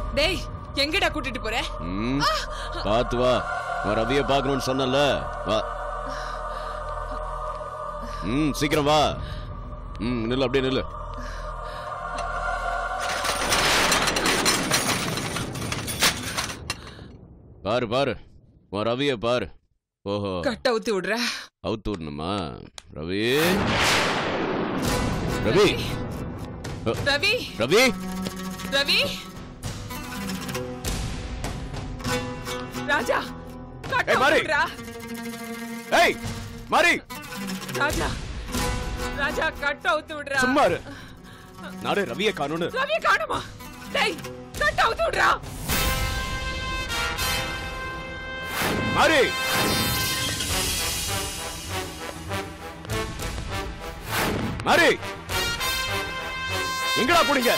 டேய் எங்கடா கூட்டிட்டு போற ம், பாத்து வா நான் ரவிய பாக்கணும்னு சொன்னல வா ம் சீக்கிரம் வா ம் நில்லு அப்படியே நில்லு பாரு பாரு உன் ரவிய பாரு ஓஹோ கட்ட ஊத்தி விடுற அவுத்து விடணுமா ரவி ரவி அ, ரவி ரவி ரவி ராஜா கட்ட ஏய், மாறி. ஊத்தி விடுறா ஏய் மாரி ராஜா ராஜா கட்ட ஊத்தி விடுறா சும்மா இரு நாடு ரவிய காணும்னு ரவி காணுமா டேய் கட்ட ஊத்தி விடுறா மாரி மாரி எங்கடா போனீங்க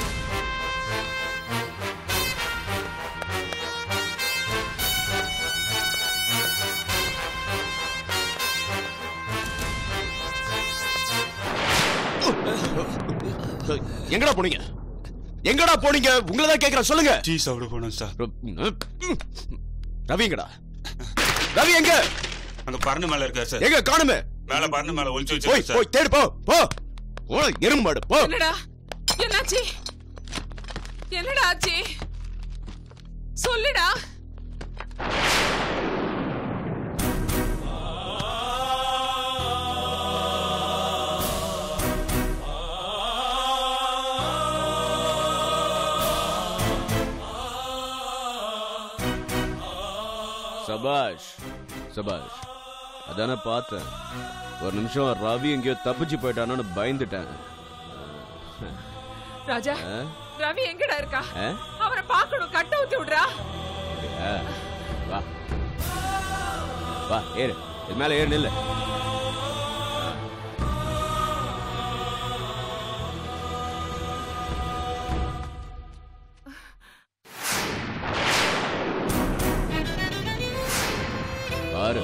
எங்கடா போனீங்க எங்கடா போனீங்க உங்களை தான் கேக்குறேன் சொல்லுங்க டீ சாப்பிட போனோம் சார் ரவி எங்கடா ரவி எங்க அங்க பறந்து மேல இருக்காரு சார் எங்க காணுமே மேல பறந்து மேல ஒளிச்சு போய் வச்சிருக்கேன் சார் போய் தேடு போ போ ஓ எறும்பாடு போ என்னடா என்னாச்சு என்னடா ஆச்சு சொல்லுடா சபாஷ் சபாஷ் அதானே பார்த்தேன் ஒரு நிமிஷம் ரவி எங்கேயோ தப்பிச்சு போயிட்டானோன்னு பயந்துட்டேன் ராஜா ஆ? ரவி எங்கடா இருக்கா ஆ? அவரை பார்க்கணும் கட்ட ஊத்தி விடுறா ஆ, வா வா ஏறு இது மேல ஏறு நில்லு பாரு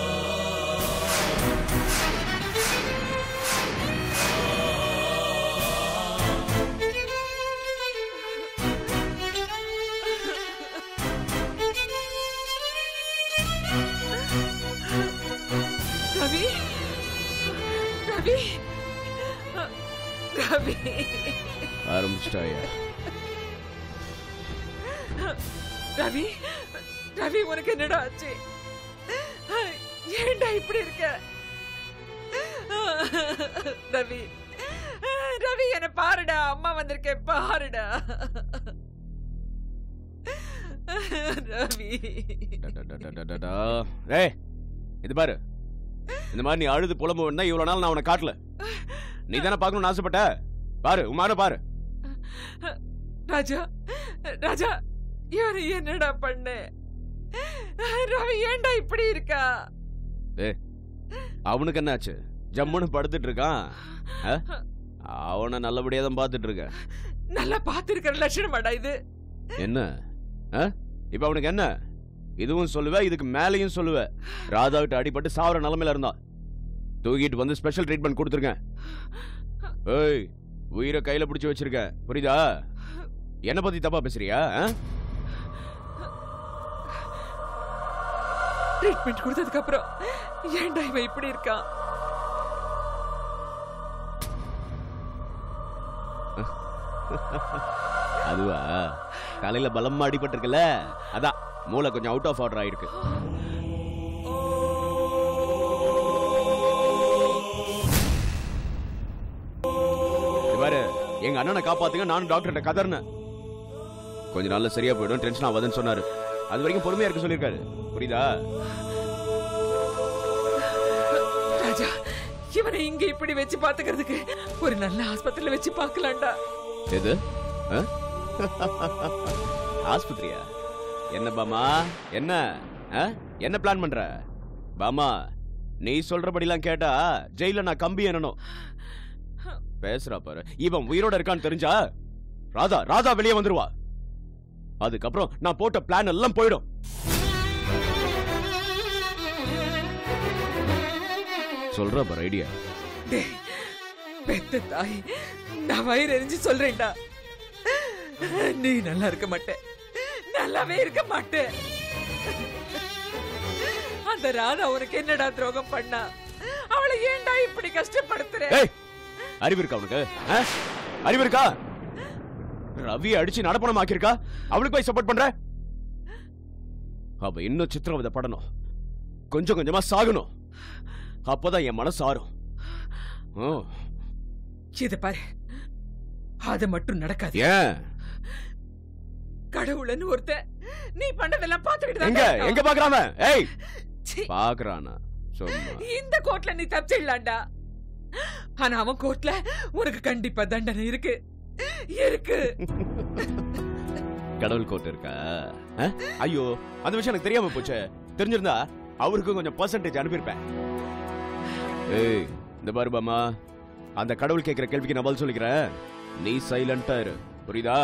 ரவி ரவி ரவி ஆரம்பிச்சிட்டாயா ரவி ரவி உனக்கு என்னடா ஆச்சு ஏன்டா இப்படி இருக்க ரவி ரவி என்ன பாருடா அம்மா வந்திருக்கேன் பாருடா ரவி டடடடடடடா. ஏய் இது பாரு இந்த மாதிரி நீ அழுது புலம்பு வேணா இவ்வளவு நாள் நான் உன்னை காட்டல நீ தானே பார்க்கணும்னு ஆசைப்பட்ட பாரு உமார பாரு ராஜா ராஜா இவரு என்னடா பண்ண ரவி ஏன்டா இப்படி இருக்கா அவனுக்கு என்னாச்சு ஜம்முன்னு படுத்துட்டு இருக்கான் ஆ? அவனை நல்லபடியா தான் பார்த்துட்டு இருக்கேன் நல்லா பாத்துருக்கிற லட்சணமாடா இது என்ன ஆ? இப்ப அவனுக்கு என்ன இதுவும் சொல்லுவ இதுக்கு மேலையும் சொல்லுவ ராதா கிட்ட அடிபட்டு சாவர நிலைமையில இருந்தான் தூக்கிட்டு வந்து ஸ்பெஷல் ட்ரீட்மெண்ட் கொடுத்துருக்கேன் ஏய் உயிரை கையில பிடிச்சு வச்சிருக்க புரியுதா என்ன பத்தி தப்பா பேசுறியா ஆ? ட்ரீட்மெண்ட் கொடுத்ததுக்கு அப்புறம் ஏன்டா இவன் இப்படி இருக்கான் அதுவா தலையில பலமா அடிபட்டிருக்குல்ல அதான் மூளை கொஞ்சம் அவுட் ஆஃப் ஆர்டர் ஆயிருக்கு இது பாரு எங்க அண்ணனை காப்பாத்துங்க நானும் டாக்டர்கிட்ட கதர்னேன் கொஞ்ச நாள்ல சரியா போயிடும் டென்ஷன் ஆகாதுன்னு சொன்னாரு அது வரைக்கும் பொறுமையா இருக்க சொல்லியிருக்காரு புரியுதா ராஜா இவனை இங்க இப்படி வச்சு பாத்துக்கிறதுக்கு ஒரு நல்ல ஆஸ்பத்திரியில வச்சு பார்க்கலாம்டா எது ஆ? ஆஸ்பத்திரியா என்ன பாமா என்ன ஆ? என்ன பிளான் பண்ற பாமா நீ சொல்றபடிலாம் கேட்டா ஜெயில நான் கம்பி என்னணும் பேசுறா பாரு இவன் உயிரோட இருக்கான்னு தெரிஞ்சா ராதா ராதா வெளியே வந்துருவா அதுக்கப்புறம் நான் போட்ட பிளான் எல்லாம் போயிடும் சொல்ற பாரு ஐடியா டேய், பெத்த தாய் நான் வயிறு எரிஞ்சு சொல்றேன்டா நீ நல்லா இருக்க மாட்ட நல்லாவே இருக்க மாட்ட அந்த ராதா உனக்கு என்னடா துரோகம் பண்ணா அவளை ஏன்டா இப்படி கஷ்டப்படுத்துற ஏய் அறிவு இருக்கா உனக்கு ஆ? அறிவு இருக்கா ரவி அடிச்சு நடப்பணம் ஆக்கியிருக்கா அவளுக்கு போய் சப்போர்ட் பண்ற அவ இன்னும் சித்திரவதை படணும் கொஞ்சம் கொஞ்சமா சாகணும் அப்பதான் என் மனசு ஆறும் ஓ, இது பாரு அது மட்டும் நடக்காது ஏன் கடவுள்னு ஒருத்தன் நீ பண்ணதெல்லாம் பாத்துக்கிட்டு எங்க தான் எங்க பாக்குறாம ஏய் சீ, பாக்குறானா சும்மா இந்த கோர்ட்ல நீ தப்பிச்சிடலாம்டா ஆனா அவன் கோர்ட்ல உனக்கு கண்டிப்பா தண்டனை இருக்கு இருக்கு கடவுள் கோட் இருக்கா ஆ? ஐயோ அந்த விஷயம் எனக்கு தெரியாம போச்சே தெரிஞ்சிருந்தா அவருக்கு கொஞ்சம் பர்சன்டேஜ் அனுப்பியிருப்பேன் ஏய் இந்த பாரு பாமா அந்த கடவுள் கேட்கிற கேள்விக்கு நான் பதில் சொல்லிக்கிறேன் நீ சைலண்டா இரு புரியுதா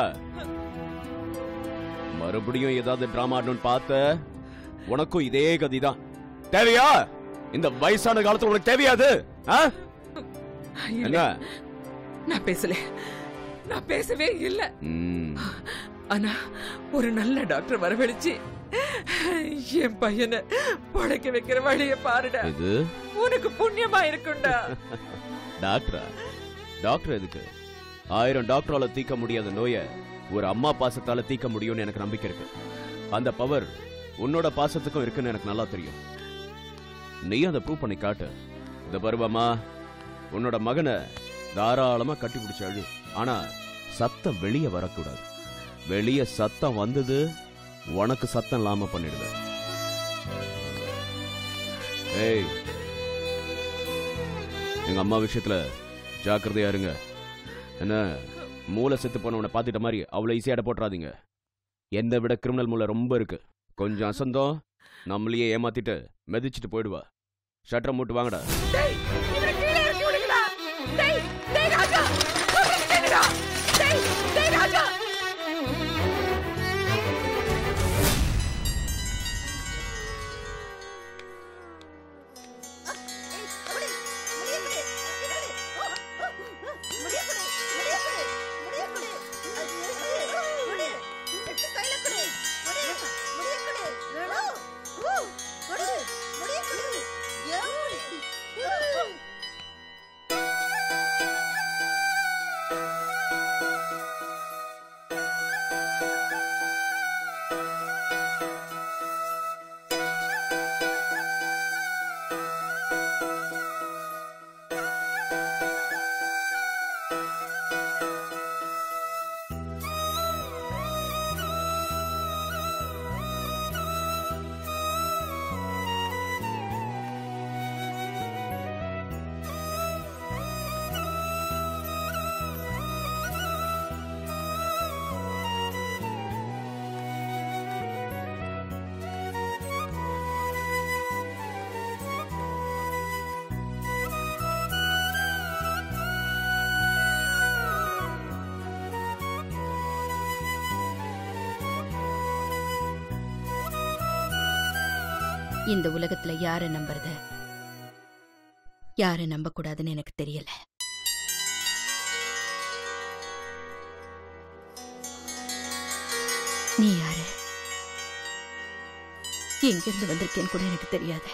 மறுபடியும் ஏதாவது டிராமா ஆடணும்னு பார்த்த உனக்கும் இதே கதிதான் தேவையா இந்த வயசான காலத்துல உனக்கு தேவையாது ஆ? இல்ல, என்ன நான் பேசல நான் பேசவே இல்ல ம், ஆனா ஒரு நல்ல டாக்டர் வரவழைச்சு என் பையனை படைக்க வைக்கிற வழிய பாருடா இது உனக்கு புண்ணியமா இருக்கும்டா டாக்டரா டாக்டர் எதுக்கு ஆயிரம் டாக்டரால தீர்க்க முடியாத நோயை ஒரு அம்மா பாசத்தால தீர்க்க முடியும்னு எனக்கு நம்பிக்கை இருக்கு அந்த பவர் உன்னோட பாசத்துக்கும் இருக்குன்னு எனக்கு நல்லா தெரியும் நீ அதை ப்ரூவ் பண்ணி காட்டு இந்த பருவமா உன்னோட மகனை தாராளமா கட்டி பிடிச்ச அழு ஆனா சத்தம் வெளியே வரக்கூடாது வெளியே சத்தம் வந்தது உனக்கு சத்தம் இல்லாம பண்ணிடுது ஏய் எங்க அம்மா விஷயத்துல ஜாக்கிரதையா இருங்க என்ன மூளை செத்து போனவனை பார்த்துட்ட மாதிரி அவ்வளோ ஈஸியாக போட்டுறாதீங்க என்னை விட கிரிமினல் மூளை ரொம்ப இருக்கு கொஞ்சம் அசந்தம் நம்மளையே ஏமாத்திட்டு மிதிச்சிட்டு போயிடுவா ஷட்டரை மூட்டு வாங்கடா டேய், இவனை கீழே இறக்கி விடுங்கடா. டேய், டேய் ராஜா, சொல்றது கேளுடா. டேய், டேய் ராஜா. இந்த உலகத்துல யார நம்புறது யார நம்ப கூடாதுன்னு எனக்கு தெரியல நீ யாரு எங்கிருந்து வந்திருக்கேன்னு கூட எனக்கு தெரியாது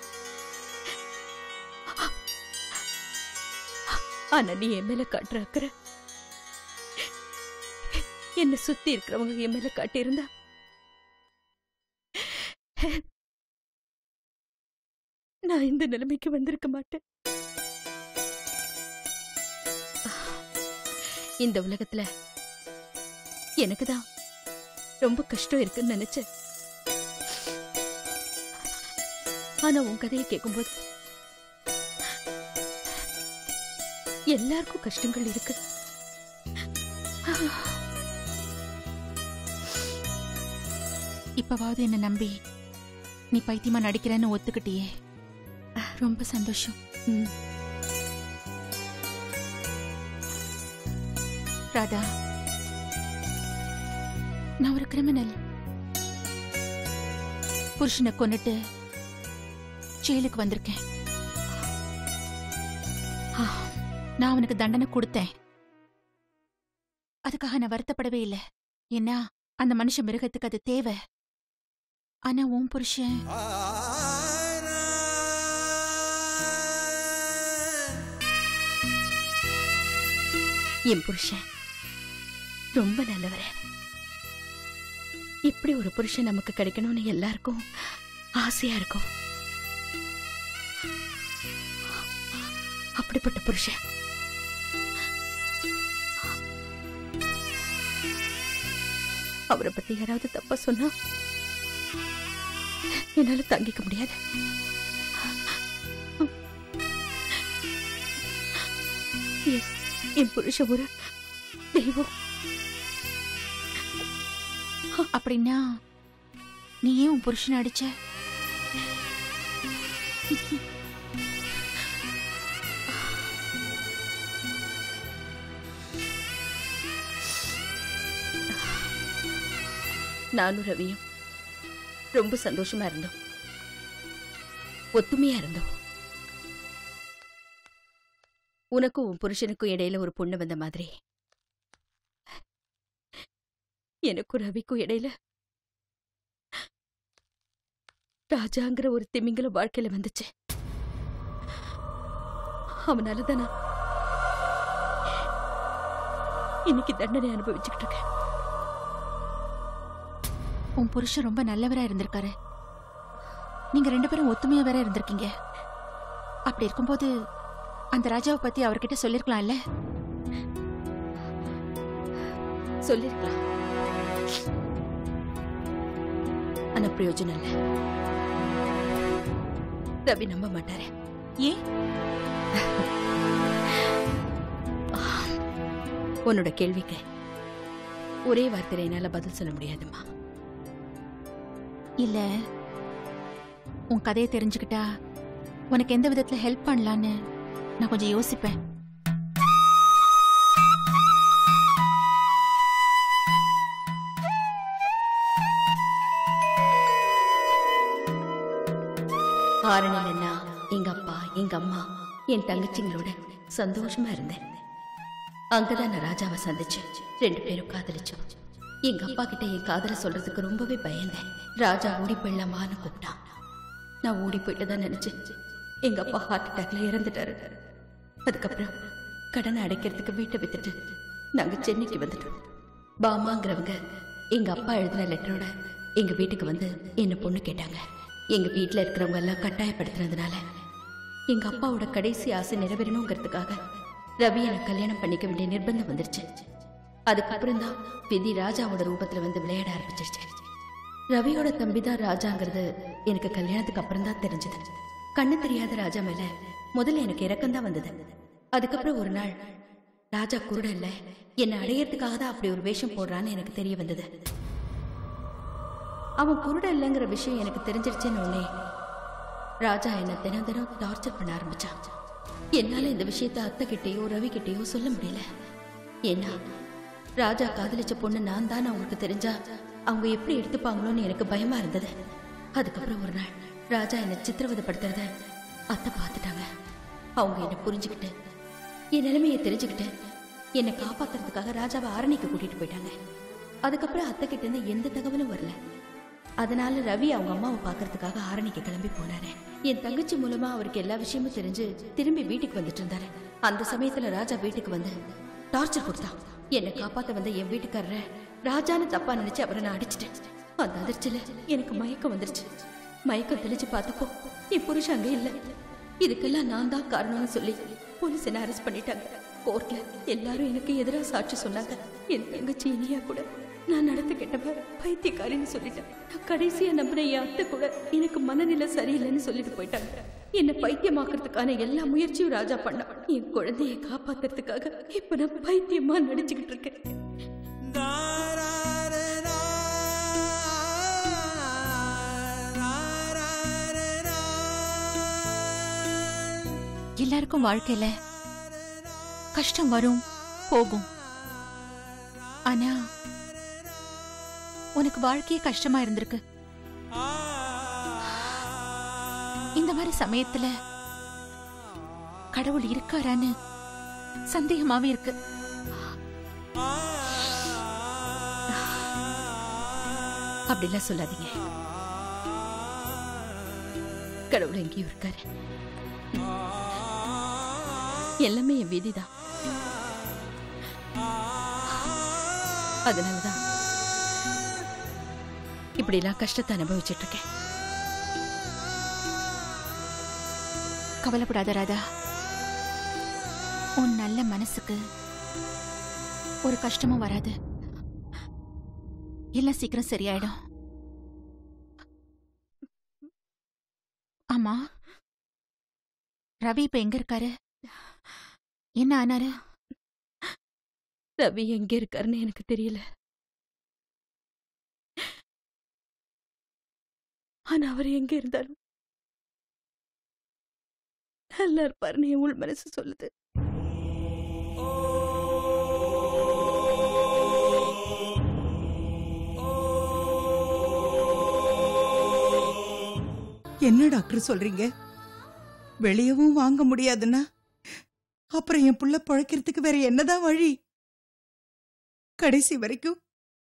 ஆனா நீ என் மேல காட்டுற அக்கறை என்ன சுத்தி இருக்கிறவங்க என் மேல காட்டியிருந்தா நான் இந்த நிலைமைக்கு வந்திருக்க மாட்டேன் இந்த உலகத்துல எனக்கு தான் ரொம்ப கஷ்டம் இருக்குன்னு நினைச்சேன் ஆனா உன் கதையை கேட்கும்போது எல்லாருக்கும் கஷ்டங்கள் இருக்கு இப்பவாவது என்ன நம்பி நீ பைத்தியமா நடிக்கிறேன்னு ஒத்துக்கிட்டியே ரொம்ப சந்தோஷம் ம். ராதா நான் ஒரு கிரிமினல் புருஷனை கொன்னுட்டு ஜெயிலுக்கு வந்திருக்கேன் ஆ, நான் அவனுக்கு தண்டனை கொடுத்தேன் அதுக்காக நான் வருத்தப்படவே இல்லை ஏன்னா அந்த மனுஷ மிருகத்துக்கு அது தேவை ஆனா உன் புருஷன் என் புருஷன் ரொம்ப நல்லவர் இப்படி ஒரு புருஷன் நமக்கு கிடைக்கணும்னு எல்லாருக்கும் ஆசையா இருக்கும் அப்படிப்பட்ட புருஷன் அவரை பத்தி யாராவது தப்பா சொன்னா என்னால தாங்கிக்க முடியாது என்- என் புருஷன் ஒரு தெய்வம் அப்படின்னா நீ ஏன் உன் புருஷனை அடிச்ச நானும் ரவியும் ரொம்ப சந்தோஷமா இருந்தோம் ஒத்துமையா இருந்தோம் உனக்கும் உன் புருஷனுக்கும் இடையில ஒரு பொண்ணு வந்த மாதிரி எனக்கும் ரவிக்கும் இடையில ராஜாங்கிற ஒரு திமிங்கல வாழ்க்கையில வந்துச்சு அவனால தான் நான் இன்னைக்கு தண்டனை அனுபவிச்சுக்கிட்டு இருக்கேன் உன் புருஷன் ரொம்ப நல்லவரா இருந்திருக்காரு நீங்க ரெண்டு பேரும் ஒத்துமையா வேற இருந்திருக்கீங்க அப்படி இருக்கும்போது அந்த ராஜாவை பத்தி அவர்கிட்ட சொல்லிருக்கலாம்ல சொல்லிருக்கலாம் ஆனா பிரயோஜனம் இல்ல ரவி நம்ப மாட்டாரு ஏன் உன்னோட கேள்விக்கு ஒரே வார்த்தையில என்னால பதில் சொல்ல முடியாதும்மா இல்ல உன் கதையை தெரிஞ்சுக்கிட்டா உனக்கு எந்த விதத்துல ஹெல்ப் பண்ணலான்னு நான் கொஞ்சம் யோசிப்பேன் ஆரணிலன்னா எங்க அப்பா எங்க அம்மா என் தங்கச்சிங்களோட சந்தோஷமா இருந்தேன் அங்கதான் நான் ராஜாவை சந்திச்சேன் ரெண்டு பேரும் காதலிச்சோம் எங்க அப்பா கிட்ட என் காதலை சொல்றதுக்கு ரொம்பவே பயந்தேன் ராஜா ஓடி போயிடலாமான்னு கூப்பிட்டான் நான் ஓடி போயிட்டு தான் நினைச்சேன் எங்க அப்பா ஹார்ட் அட்டாக்ல இறந்துட்டாரு அதுக்கப்புறம் கடனை அடைக்கிறதுக்கு வீட்டை வித்துட்டு நாங்க சென்னைக்கு வந்துட்டோம் பாமாங்கிறவங்க எங்க அப்பா எழுதின லெட்டரோட எங்க வீட்டுக்கு வந்து என்ன பொண்ணு கேட்டாங்க எங்க வீட்ல இருக்கிறவங்க எல்லாம் கட்டாயப்படுத்துனதுனால எங்க அப்பாவோட கடைசி ஆசை நிறைவேறணுங்கிறதுக்காக ரவி எனக்கு கல்யாணம் பண்ணிக்க வேண்டிய நிர்பந்தம் வந்துருச்சு அதுக்கப்புறம் தான் விதி ராஜாவோட ரூபத்துல வந்து விளையாட ஆரம்பிச்சிருச்சு ரவியோட தம்பி தான் ராஜாங்கிறது எனக்கு கல்யாணத்துக்கு அப்புறம் தான் தெரிஞ்சது கண்ணு தெரியாத ராஜா மேல முதல்ல எனக்கு இறக்கம் தான் வந்தது அதுக்கப்புறம் ஒரு நாள் ராஜா குருட இல்ல என்னை அடையறதுக்காக தான் அப்படி ஒரு வேஷம் போடுறான்னு எனக்கு தெரிய வந்தது அவன் குருட இல்லைங்கிற விஷயம் எனக்கு தெரிஞ்சிருச்சுன்னு உடனே ராஜா என்னை தினம் தினம் டார்ச்சர் பண்ண ஆரம்பிச்சான் என்னால இந்த விஷயத்த அத்தை கிட்டேயோ ரவி கிட்டேயோ சொல்ல முடியல ஏன்னா ராஜா காதலிச்ச பொண்ணு நான் தான் அவங்களுக்கு தெரிஞ்சா அவங்க எப்படி எடுத்துப்பாங்களோன்னு எனக்கு பயமா இருந்தது அதுக்கப்புறம் ஒரு நாள் ராஜா என்னை சித்திரவதைப்படுத்துறத அத்தை பார்த்துட்டாங்க அவங்க என்னை புரிஞ்சுக்கிட்டு என் நிலைமையை தெரிஞ்சுக்கிட்டு என்னை காப்பாத்துறதுக்காக ராஜாவை அரணிக்கு கூட்டிட்டு போயிட்டாங்க அதுக்கப்புறம் அத்தை கிட்ட இருந்து எந்த தகவலும் வரல அதனால ரவி அவங்க அம்மாவை பார்க்கறதுக்காக ஆரணிக்கு கிளம்பி போனாரு என் தங்கச்சி மூலமா அவருக்கு எல்லா விஷயமும் தெரிஞ்சு திரும்பி வீட்டுக்கு வந்துட்டு இருந்தாரு அந்த சமயத்துல ராஜா வீட்டுக்கு வந்து டார்ச்சர் கொடுத்தான் என்னை காப்பாத்த வந்த என் வீட்டுக்காரரை ராஜான்னு தப்பா நினைச்சு அவரை நான் அடிச்சிட்டேன் அந்த அதிர்ச்சியில எனக்கு மயக்கம் வந்துருச்சு மயக்கம் தெளிச்சு பார்த்தப்போ என் புருஷன் அங்க இல்ல இதுக்கெல்லாம் நான் தான் காரணம்னு சொல்லி போலீஸ் என்ன அரெஸ்ட் பண்ணிட்டாங்க கோர்ட்ல எல்லாரும் எனக்கு எதிராக சாட்சி சொன்னாங்க என் தங்கச்சி இனியா கூட நான் நடந்து கெட்டவ பைத்தியக்காரின்னு சொல்லிட்டேன் நான் கடைசியா நம்பின என் அத்தை கூட எனக்கு மனநிலை சரியில்லைன்னு சொல்லிட்டு போயிட்டாங்க என்னை பைத்தியமாக்குறதுக்கான எல்லா முயற்சியும் ராஜா பண்ணான் என் குழந்தையை காப்பாத்துறதுக்காக இப்ப நான் பைத்தியமா நடிச்சுக்கிட்டு இருக்கேன் எல்லாருக்கும் வாழ்க்கையில கஷ்டம் வரும் போகும் ஆனா உனக்கு வாழ்க்கையே கஷ்டமா இருந்திருக்கு இந்த மாதிரி சமயத்துல கடவுள் இருக்காரான்னு சந்தேகமாவே இருக்கு அப்படிலாம் சொல்லாதீங்க கடவுள் எங்கேயும் இருக்காரு எல்லாமே என் விதிதான் அதனாலதான் இப்படிலாம் கஷ்டத்தை அனுபவிச்சுட்டு இருக்கேன் கவலைப்படாத ராதா உன் நல்ல மனசுக்கு ஒரு கஷ்டமும் வராது எல்லாம் சீக்கிரம் சரியாயிடும் ஆமா ரவி இப்ப எங்க இருக்காரு என்ன ஆனாரு ரவி எங்க இருக்காருன்னு எனக்கு தெரியல ஆனா அவர் எங்க இருந்தாலும் நல்லா இருப்பாருன்னு என் உள் மனசு சொல்லுது என்ன டாக்டர் சொல்றீங்க வெளியவும் வாங்க முடியாதுன்னா அப்புறம் என் புள்ள பழைக்கிறதுக்கு வேற என்னதான் வழி கடைசி வரைக்கும்